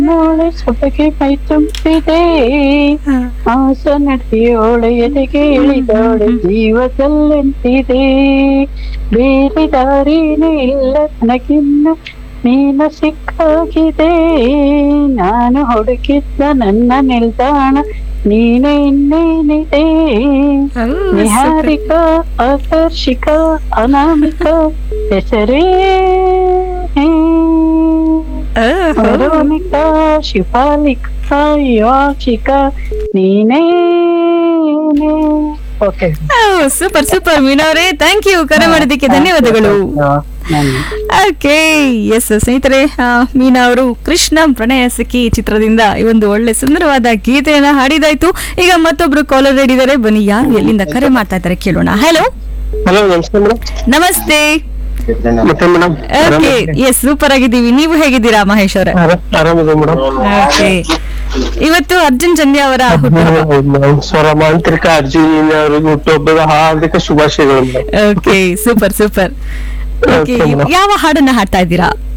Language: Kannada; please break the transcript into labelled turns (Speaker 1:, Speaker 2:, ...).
Speaker 1: ನೋಳೆ ಸೊಬಗೆ ಮೈ ತುಂಬಿದೆ ಆಸ ನಡಿಯೋಳೆ ಎದೆಗೆ ಇಳಿದೋಳೆ ಜೀವದಲ್ಲೆಂತಿದೆ ಬೇರೆ ದಾರಿನೇ ಇಲ್ಲ ನನಗಿನ್ನು ನೀನು ಸಿಕ್ಕಾಗಿದೆ ನಾನು ಹುಡುಕಿದ್ದ ನನ್ನ ನಿಲ್ದಾಣ ನೀನೇ ಇನ್ನೇನಿದೆ ನಿಹಾರಿಕಾ ಆಕರ್ಷಿಕಾ ಅನಾಮಿಕ ಹೆಸರೇ ವೆರೋನಿಕಾ ಶಿಫಾಲಿಕಾ ಯೋಚಿಕಾ ನೀನೇ ಓಕೆ
Speaker 2: ಸೂಪರ್ ಸೂಪರ್ ಮೀನಾ ಅವರೇ ಥ್ಯಾಂಕ್ ಯು ಕರೆ ಮಾಡಿದ್ದಕ್ಕೆ ಧನ್ಯವಾದಗಳು ಓಕೆ ಎಸ್ ಸ್ನೇಹಿತರೆ ಆ, ಮೀನಾ ಅವರು ಕೃಷ್ಣ ಪ್ರಣಯ ಸಖಿ ಚಿತ್ರದಿಂದ ಈ ಒಂದು ಒಳ್ಳೆ ಸುಂದರವಾದ ಗೀತೆಯನ್ನ ಹಾಡಿದಾಯ್ತು ಈಗ ಮತ್ತೊಬ್ರು ಕಾಲರ್ ರೆಡಿದ್ದಾರೆ ಬನ್ನಿ ಯಾರು ಎಲ್ಲಿಂದ ಕರೆ ಮಾಡ್ತಾ ಇದ್ದಾರೆ ಕೇಳೋಣ ಹಲೋ
Speaker 3: ಹಲೋ ನಮಸ್ತೆ ಮೇಡಮ್
Speaker 2: ನಮಸ್ತೆ
Speaker 3: ಮತ್ತೆ ಮೇಡಮ್
Speaker 2: ಓಕೆ ಎಸ್ ಸೂಪರ್ ಆಗಿದ್ದೀವಿ ನೀವು ಹೇಗಿದ್ದೀರಾ ಮಹೇಶ್ ಅವರೇ
Speaker 3: ಆರಾಮಿದೆ ಮೇಡಮ್
Speaker 2: ಓಕೆ ಇವತ್ತು ಅರ್ಜುನ್ ಜನ್ಯ ಅವರ ಹುಟ್ಟುಹಬ್ಬ
Speaker 3: ಸ್ವರ ಮಾಂತ್ರಿಕ ಅರ್ಜುನ ಅವರಿಗೆ ಹುಟ್ಟುಹಬ್ಬದ ಹಾರ್ದಿಕ ಶುಭಾಶಯಗಳು madam
Speaker 2: okay super super okay
Speaker 3: Okay, madam.
Speaker 2: ಯಾವ ಹಾಡನ್ನ ಹಾಡ್ತಾ ಇದ್ದೀರಾ